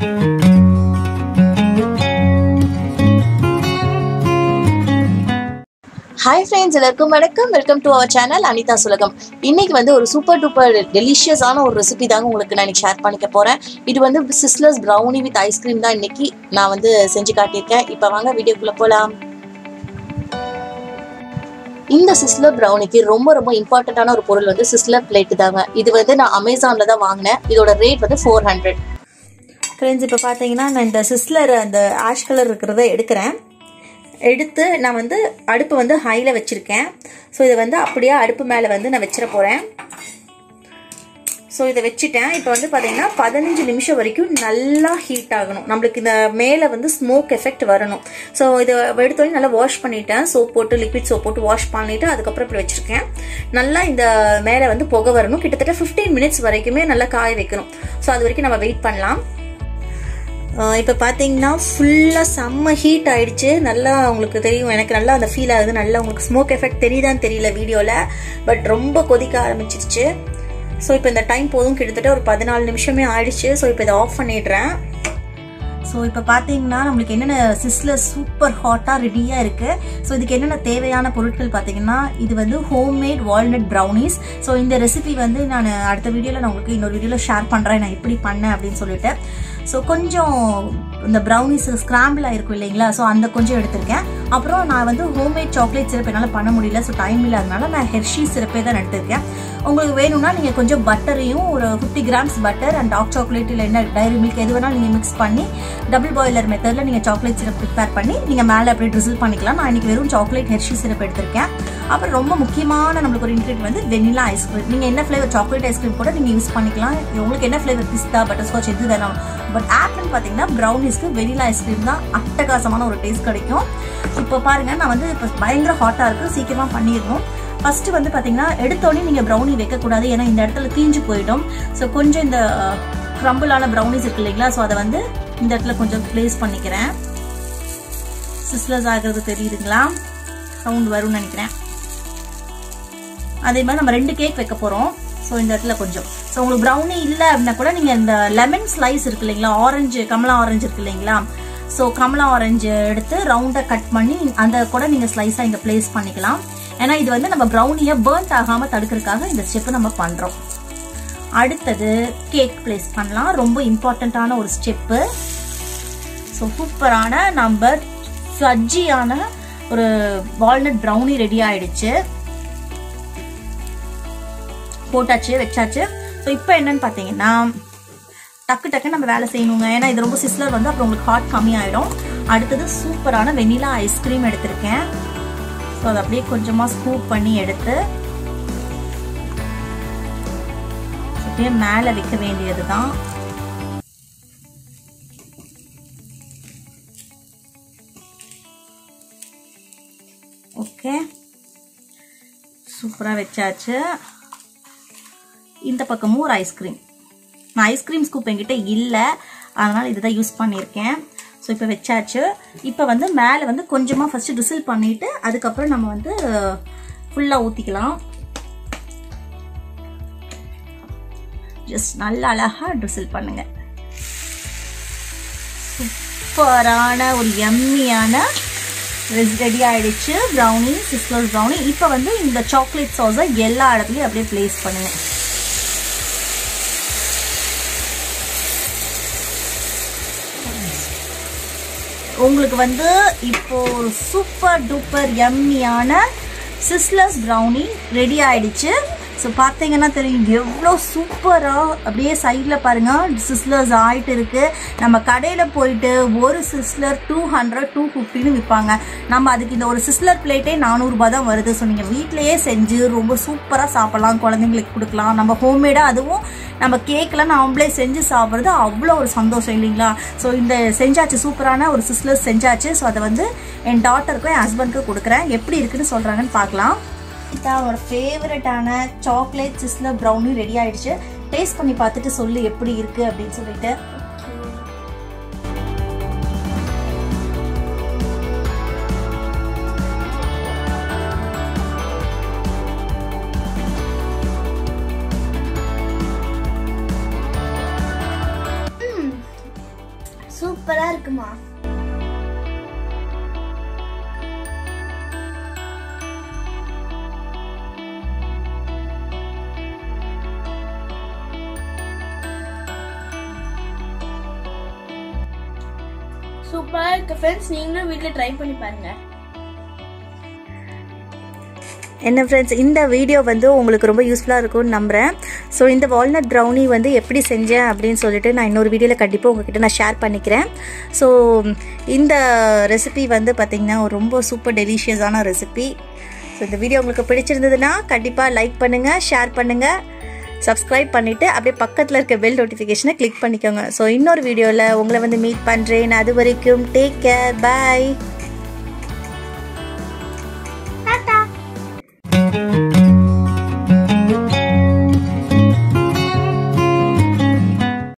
hi friends எல்லாருக்கும் வணக்கம் welcome to our channel Anitha சுலகம் இன்னைக்கு வந்து ஒரு சூப்பர் டூப்பர் டெலிஷியஸான ஒரு ரெசிபி தாங்க உங்களுக்கு நான் இன்னைக்கு ஷேர் பண்ணிக்க போறேன் இது வந்து சிஸ்லர்ஸ் ப்ரௌனி வித் ஐஸ்கிரீம் தான் இன்னைக்கு நான் வந்து செஞ்சு காட்டியிருக்கேன் இப்போ வாங்க வீடியோக்குள்ள போலாம் இந்த சிஸ்லர் ப்ரௌனிக்கு ரொம்ப ரொம்ப இம்பார்ட்டண்ட்டான ஒரு பொருள் வந்து சிஸ்லர் பிளேட் தாங்க இது வந்து நான் அமேசானில் தான் வாங்கினேன் இதோட ரேட் வந்து ஃபோர் ஹண்ட்ரட் ஃப்ரெண்ட்ஸ் இப்போ பார்த்தீங்கன்னா நான் இந்த சிஸ்லர் அந்த ஆஷ் கலர் இருக்கிறத எடுக்கிறேன் எடுத்து நான் வந்து அடுப்பு வந்து ஹையில் வச்சுருக்கேன் ஸோ இதை வந்து அப்படியே அடுப்பு மேலே வந்து நான் வச்சிட போகிறேன் ஸோ இதை வச்சுட்டேன் இப்போ வந்து பார்த்தீங்கன்னா பதினஞ்சு நிமிஷம் வரைக்கும் நல்லா ஹீட் ஆகணும் நம்மளுக்கு இந்த மேலே வந்து ஸ்மோக் எஃபெக்ட் வரணும் ஸோ இதை எடுத்தோடனே நல்லா வாஷ் பண்ணிட்டேன் சோப் போட்டு லிக்விட் சோப் போட்டு வாஷ் பண்ணிவிட்டு அதுக்கப்புறம் இப்படி வச்சுருக்கேன் நல்லா இந்த மேலே வந்து புகை வரணும் கிட்டத்தட்ட ஃபிஃப்டீன் மினிட்ஸ் வரைக்குமே நல்லா காய வைக்கணும் ஸோ அது வரைக்கும் நம்ம வெயிட் பண்ணலாம் இப்போ பார்த்தீங்கன்னா ஃபுல்லாக செம்ம ஹீட் ஆயிடுச்சு நல்லா உங்களுக்கு தெரியும் எனக்கு நல்லா அந்த ஃபீல் ஆகுது நல்லா உங்களுக்கு ஸ்மோக் எஃபெக்ட் தெரியுதான்னு தெரியல வீடியோவில் பட் ரொம்ப கொதிக்க ஆரம்பிச்சிருச்சு ஸோ இப்போ இந்த டைம் போதும் கிட்டத்தட்ட ஒரு பதினாலு நிமிஷமே ஆயிடுச்சு ஸோ இப்போ இதை ஆஃப் பண்ணிடுறேன் ஸோ இப்போ பார்த்தீங்கன்னா நம்மளுக்கு என்னென்ன சிஸ்லர் சூப்பர் ஹாட்டாக ரெடியாக இருக்குது ஸோ இதுக்கு என்னென்ன தேவையான பொருட்கள் பார்த்தீங்கன்னா இது வந்து ஹோம்மேட் வால்நட் ப்ரௌனிஸ் ஸோ இந்த ரெசிபி வந்து நான் அடுத்த வீடியோவில் நான் உங்களுக்கு இன்னொரு வீடியோவில் ஷேர் பண்ணுறேன் நான் எப்படி பண்ணேன் அப்படின்னு சொல்லிட்டு ஸோ கொஞ்சம் இந்த ப்ரௌனிஸ் ஸ்கிராம்பிள் ஆயிருக்கும் இல்லைங்களா ஸோ அந்த கொஞ்சம் எடுத்திருக்கேன் அப்புறம் நான் வந்து ஹோம்மேட் சாக்லேட் சிரப் என்னால் பண்ண முடியல ஸோ டைம் இல்லாதனால நான் ஹெர்ஷி சிரப்பே தான் எடுத்திருக்கேன் உங்களுக்கு வேணும்னா நீங்கள் கொஞ்சம் பட்டரையும் ஒரு fifty grams butter and dark chocolate இல்லை என்ன டைரி மில்க் எது வேணாலும் நீங்கள் மிக்ஸ் பண்ணி டபுள் பாய்லர் மெத்தடில் நீங்கள் சாக்லேட் சிரப் ப்ரிப்பேர் பண்ணி நீங்கள் மேலே அப்படியே ட்ரிசில் பண்ணிக்கலாம் நான் இன்னைக்கு வெறும் சாக்லேட் ஹெர்ஷி சிரப் எடுத்திருக்கேன் அப்புறம் ரொம்ப முக்கியமான நம்மளுக்கு ஒரு இன்க்ரீடியன்ட் வந்து வெனிலா ஐஸ்கிரீம் நீங்கள் என்ன ஃப்ளேவர் சாக்லேட் ஐஸ்கிரீம் கூட நீங்கள் யூஸ் பண்ணிக்கலாம் உங்களுக்கு என்ன ஃப்ளேவர் பிஸ்தா பட்டர் ஸ்காட்ச் எது வேணாலும் பட் ஆப்பிள் பார்த்தீங்கன்னா ப்ரௌனிஸ்க்கு வெனிலா ஐஸ்கிரீம் தான் அட்டகாசமான ஒரு டேஸ்ட் கிடைக்கும் இப்போ பாருங்கள் நான் வந்து இப்போ பயங்கர ஹாட்டாக இருக்குது சீக்கிரமாக பண்ணிடணும் ஃபஸ்ட்டு வந்து பார்த்தீங்கன்னா எடுத்தோடனே நீங்கள் ப்ரௌனி வைக்கக்கூடாது ஏன்னா இந்த இடத்துல தீஞ்சு போயிடும் ஸோ கொஞ்சம் இந்த க்ரம்பிளான ப்ரௌனிஸ் இருக்கு இல்லைங்களா ஸோ அதை வந்து இந்த இடத்துல கொஞ்சம் ப்ளேஸ் பண்ணிக்கிறேன் சிஸ்லர்ஸ் ஆகிறது தெரியுதுங்களா சவுண்ட் வரும்னு நினைக்கிறேன் அதே மாதிரி நம்ம ரெண்டு கேக் வைக்க போகிறோம் ஸோ இந்த இடத்துல கொஞ்சம் ஸோ உங்களுக்கு ப்ரௌனி இல்லை அப்படின்னா கூட நீங்கள் இந்த லெமன் ஸ்லைஸ் இருக்கு இல்லைங்களா ஆரஞ்சு கமலா ஆரஞ்சு இருக்கு இல்லைங்களா ஸோ கமலா ஆரஞ்சு எடுத்து ரவுண்டாக கட் பண்ணி அந்த கூட நீங்கள் ஸ்லைஸாக இங்கே பிளேஸ் பண்ணிக்கலாம் ஏன்னா இது வந்து நம்ம ப்ரௌனியை பேர்ன்ட் ஆகாமல் தடுக்கிறதுக்காக இந்த ஸ்டெப்பு நம்ம பண்ணுறோம் அடுத்தது கேக் பிளேஸ் பண்ணலாம் ரொம்ப இம்பார்ட்டண்ட்டான ஒரு ஸ்டெப்பு ஸோ சூப்பரான நம்ம ஃபஜ்ஜியான ஒரு வால்நட் ப்ரௌனி ரெடி ஆயிடுச்சு போட்டாச்சு வச்சாச்சு ஸோ இப்போ என்னன்னு பார்த்தீங்கன்னா டக்கு டக்கு நம்ம வேலை செய்யணுங்க ஏன்னா இது ரொம்ப சிஸ்லர் வந்து அப்புறம் உங்களுக்கு ஹாட் கம்மியாயிடும் அடுத்தது சூப்பரான வெனிலா ஐஸ்கிரீம் எடுத்திருக்கேன் ஸோ அதை அப்படியே கொஞ்சமாக ஸ்கூப் பண்ணி எடுத்து அப்படியே மேலே வைக்க வேண்டியது தான் ஓகே சூப்பராக வச்சாச்சு இந்த பக்கமும் ஒரு ஐஸ்கிரீம் நான் ஐஸ்கிரீம் ஸ்கூப் என்கிட்ட இல்லை அதனால் இதுதான் யூஸ் பண்ணியிருக்கேன் ஸோ இப்போ வச்சாச்சு இப்போ வந்து மேலே வந்து கொஞ்சமாக ஃபஸ்ட்டு ட்ரிசில் பண்ணிவிட்டு அதுக்கப்புறம் நம்ம வந்து ஃபுல்லாக ஊற்றிக்கலாம் ஜஸ்ட் நல்லா அழகாக ட்ரிசில் பண்ணுங்க சூப்பரான ஒரு எம்மியான ரெடி ஆயிடுச்சு ப்ரௌனி சிஸ்லர் ப்ரௌனி இப்போ வந்து இந்த சாக்லேட் சாஸை எல்லா இடத்துலையும் அப்படியே பிளேஸ் பண்ணுங்க உங்களுக்கு வந்து இப்போ ஒரு சூப்பர் டூப்பர் எம்மியான சிஸ்லர்ஸ் ப்ரௌனி ரெடி ஆயிடுச்சு ஸோ பார்த்தீங்கன்னா தெரியும் எவ்வளோ சூப்பராக அப்படியே சைடில் பாருங்கள் சிஸ்லர்ஸ் ஆகிட்டு இருக்குது நம்ம கடையில் போயிட்டு ஒரு சிஸ்லர் டூ ஹண்ட்ரட் டூ ஃபிஃப்டின்னு விற்பாங்க நம்ம அதுக்கு இந்த ஒரு சிஸ்லர் பிளேட்டே நானூறுரூபா தான் வருது ஸோ நீங்கள் வீட்டிலையே செஞ்சு ரொம்ப சூப்பராக சாப்பிட்லாம் குழந்தைங்களுக்கு கொடுக்கலாம் நம்ம ஹோம்மேடாக அதுவும் நம்ம கேக்கெலாம் நாமளே செஞ்சு சாப்பிட்றது அவ்வளோ ஒரு சந்தோஷம் இல்லைங்களா ஸோ இந்த செஞ்சாச்சு சூப்பரான ஒரு சிஸ்லர்ஸ் செஞ்சாச்சு ஸோ அதை வந்து என் டாட்டருக்கும் என் ஹஸ்பண்டுக்கும் கொடுக்குறேன் எப்படி இருக்குன்னு சொல்கிறாங்கன்னு பார்க்கலாம் அவனோட ஃபேவரட்டான சாக்லேட் சிஸ்லர் ப்ரௌனி ரெடி ஆயிடுச்சு டேஸ்ட் பண்ணி பார்த்துட்டு சொல்லு எப்படி இருக்கு அப்படின்னு சொல்லிட்டு சூப்பரா இருக்குமா சூப்பரா இருக்கு ஃப்ரெண்ட்ஸ் நீங்களும் வீட்டில் ட்ரை பண்ணி பாருங்க என்ன ஃப்ரெண்ட்ஸ் இந்த வீடியோ வந்து உங்களுக்கு ரொம்ப யூஸ்ஃபுல்லாக இருக்கும்னு நம்புகிறேன் ஸோ இந்த வால்நட் ப்ரௌனி வந்து எப்படி செஞ்சேன் அப்படின்னு சொல்லிட்டு நான் இன்னொரு வீடியோவில் கண்டிப்பாக உங்ககிட்ட நான் ஷேர் பண்ணிக்கிறேன் ஸோ இந்த ரெசிபி வந்து பார்த்திங்கன்னா ஒரு ரொம்ப சூப்பர் டெலிஷியஸான ரெசிபி ஸோ இந்த வீடியோ உங்களுக்கு பிடிச்சிருந்ததுன்னா கண்டிப்பாக லைக் பண்ணுங்கள் ஷேர் பண்ணுங்கள் சப்ஸ்கிரைப் பண்ணிவிட்டு அப்படியே பக்கத்தில் இருக்க பெல் நோட்டிஃபிகேஷனை கிளிக் பண்ணிக்கோங்க ஸோ இன்னொரு வீடியோவில் உங்களை வந்து மீட் பண்ணுறேன் அது வரைக்கும் டேக் கேர் பாய்